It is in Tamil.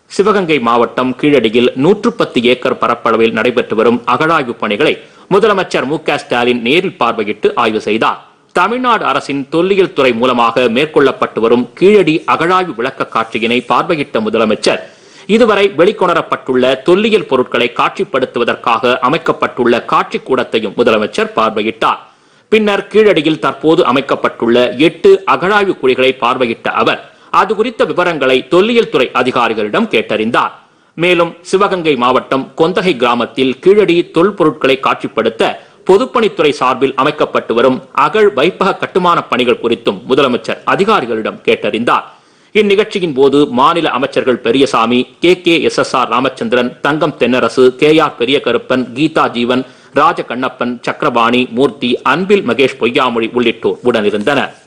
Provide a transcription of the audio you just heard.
சிவகங்கை மாவட்டம் கீழடியில் நூற்று பத்து ஏக்கர் பரப்பளவில் நடைபெற்று வரும் அகழாய்வு பணிகளை முதலமைச்சர் மு க ஸ்டாலின் நேரில் பார்வையிட்டு ஆய்வு செய்தார் தமிழ்நாடு அரசின் தொல்லியல் துறை மூலமாக மேற்கொள்ளப்பட்டு வரும் கீழடி அகழாய்வு விளக்க காட்சியினை பார்வையிட்ட முதலமைச்சர் இதுவரை வெளிக்கொணரப்பட்டுள்ள தொல்லியல் பொருட்களை காட்சிப்படுத்துவதற்காக அமைக்கப்பட்டுள்ள காட்சி கூடத்தையும் முதலமைச்சர் பார்வையிட்டார் பின்னர் கீழடியில் தற்போது அமைக்கப்பட்டுள்ள எட்டு அகழாய்வு குழிகளை பார்வையிட்ட அவர் அது குறித்த விவரங்களை தொல்லியல் துறை அதிகாரிகளிடம் கேட்டறிந்தார் மேலும் சிவகங்கை மாவட்டம் கொந்தகை கிராமத்தில் கீழடி தொல்பொருட்களை காட்சிப்படுத்த பொதுப்பணித்துறை சார்பில் அமைக்கப்பட்டு வரும் அகழ் வைப்பக கட்டுமான பணிகள் குறித்தும் முதலமைச்சர் அதிகாரிகளிடம் கேட்டறிந்தார் இந்நிகழ்ச்சியின் போது மாநில அமைச்சர்கள் Periyasamy K K S S R Ramachandran Thangam Thennarasu K R Periyakaruppan Geetha ஜீவன் ராஜ கண்ணப்பன் சக்கரபாணி மூர்த்தி அன்பில் மகேஷ் பொய்யாமொழி உள்ளிட்டோர் உடனிருந்தனர்